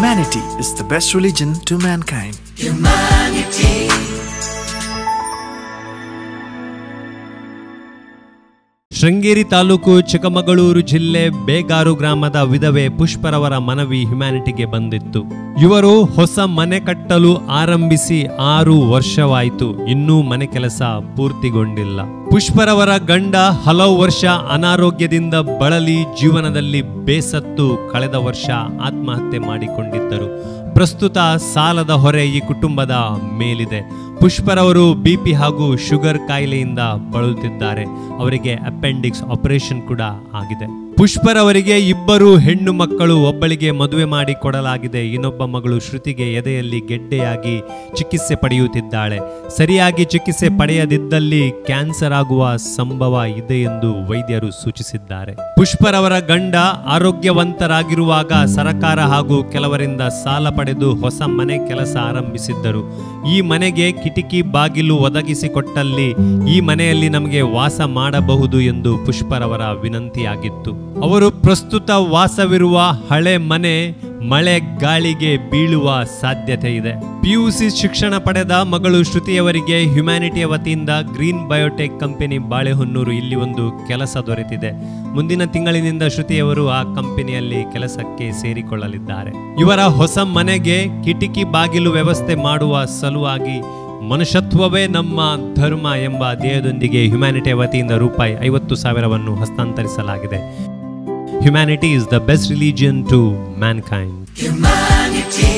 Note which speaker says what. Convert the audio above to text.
Speaker 1: Humanity is the best religion to mankind.
Speaker 2: Sringeri taluk Chikkamagaluru ಜಿಲ್ಲೆ ಬೇಗಾರು ಗ್ರಾಮದ ವಿಧವೆ ಪುಷ್ಪರವರ ಮನವಿ ಹ್ಯುಮ್ಯಾನಿಟಿಗೆ ಬಂದಿತ್ತು ಇವರು ಹೊಸ ಮನೆ ಕಟ್ಟಲು ಆರಂಭಿಸಿ ಆರು ವರ್ಷವಾಯಿತು ಇನ್ನೂ ಮನೆ ಕೆಲಸ ಪೂರ್ತಿಗೊಂಡಿಲ್ಲ ಪುಷ್ಪರವರ ಗಂಡ ಹಲವು ವರ್ಷ ಅನಾರೋಗ್ಯದಿಂದ ಬಳಲಿ ಜೀವನದಲ್ಲಿ ಬೇಸತ್ತು ಕಳೆದ ವರ್ಷ ಆತ್ಮಹತ್ಯೆ ಮಾಡಿಕೊಂಡಿದ್ದರು ಪ್ರಸ್ತುತ ಸಾಲದ ಹೊರೆ ಈ ಕುಟುಂಬದ ಮೇಲಿದೆ ಪುಷ್ಪರವರು ಬಿಪಿ ಹಾಗೂ ಶುಗರ್ ಕಾಯಿಲೆಯಿಂದ ಬಳಲುತ್ತಿದ್ದಾರೆ ಅವರಿಗೆ ಅಪೆಂಡಿಕ್ಸ್ ಆಪರೇಷನ್ ಕೂಡ ಆಗಿದೆ ಪುಷ್ಪರವರಿಗೆ ಇಬ್ಬರು ಹೆಣ್ಣು ಮಕ್ಕಳು ಒಬ್ಬಳಿಗೆ ಮದುವೆ ಮಾಡಿ ಕೊಡಲಾಗಿದೆ ಇನ್ನೊಬ್ಬ ಮಗಳು ಶ್ರುತಿಗೆ ಎದೆಯಲ್ಲಿ ಗೆಡ್ಡೆಯಾಗಿ ಚಿಕಿತ್ಸೆ ಪಡೆಯುತ್ತಿದ್ದಾಳೆ ಸರಿಯಾಗಿ ಚಿಕಿತ್ಸೆ ಪಡೆಯದಿದ್ದಲ್ಲಿ ಕ್ಯಾನ್ಸರ್ ಆಗುವ ಸಂಭವ ಇದೆ ಎಂದು ವೈದ್ಯರು ಸೂಚಿಸಿದ್ದಾರೆ ಪುಷ್ಪರವರ ಗಂಡ ಆರೋಗ್ಯವಂತರಾಗಿರುವಾಗ ಸರಕಾರ ಹಾಗೂ ಕೆಲವರಿಂದ ಸಾಲ ಪಡೆದು ಹೊಸ ಮನೆ ಕೆಲಸ ಆರಂಭಿಸಿದ್ದರು ಈ ಮನೆಗೆ ಕಿಟಕಿ ಬಾಗಿಲು ಒದಗಿಸಿಕೊಟ್ಟಲ್ಲಿ ಈ ಮನೆಯಲ್ಲಿ ನಮಗೆ ವಾಸ ಮಾಡಬಹುದು ಎಂದು ಪುಷ್ಪರವರ ವಿನಂತಿಯಾಗಿತ್ತು ಅವರು ಪ್ರಸ್ತುತ ವಾಸವಿರುವ ಹಳೆ ಮನೆ ಮಳೆ ಗಾಳಿಗೆ ಬೀಳುವ ಸಾಧ್ಯತೆ ಇದೆ ಪಿಯುಸಿ ಶಿಕ್ಷಣ ಪಡೆದ ಮಗಳು ಶ್ರುತಿಯವರಿಗೆ ಹ್ಯುಮ್ಯಾನಿಟಿಯ ವತಿಯಿಂದ ಗ್ರೀನ್ ಬಯೋಟೆಕ್ ಕಂಪನಿ ಬಾಳೆಹೊನ್ನೂರು ಇಲ್ಲಿ ಒಂದು ಕೆಲಸ ದೊರೆತಿದೆ ಮುಂದಿನ ತಿಂಗಳಿನಿಂದ ಶ್ರುತಿಯವರು ಆ ಕಂಪನಿಯಲ್ಲಿ ಕೆಲಸಕ್ಕೆ ಸೇರಿಕೊಳ್ಳಲಿದ್ದಾರೆ ಇವರ ಹೊಸ ಮನೆಗೆ ಕಿಟಕಿ ಬಾಗಿಲು ವ್ಯವಸ್ಥೆ ಮಾಡುವ ಸಲುವಾಗಿ ಮನುಷ್ಯತ್ವವೇ ನಮ್ಮ ಧರ್ಮ ಎಂಬ ಧ್ಯೇಯದೊಂದಿಗೆ ಹ್ಯುಮ್ಯಾನಿಟಿಯ ವತಿಯಿಂದ ರೂಪಾಯಿ ಐವತ್ತು ಸಾವಿರವನ್ನು ಹಸ್ತಾಂತರಿಸಲಾಗಿದೆ humanity is the best religion to mankind
Speaker 3: Humanity.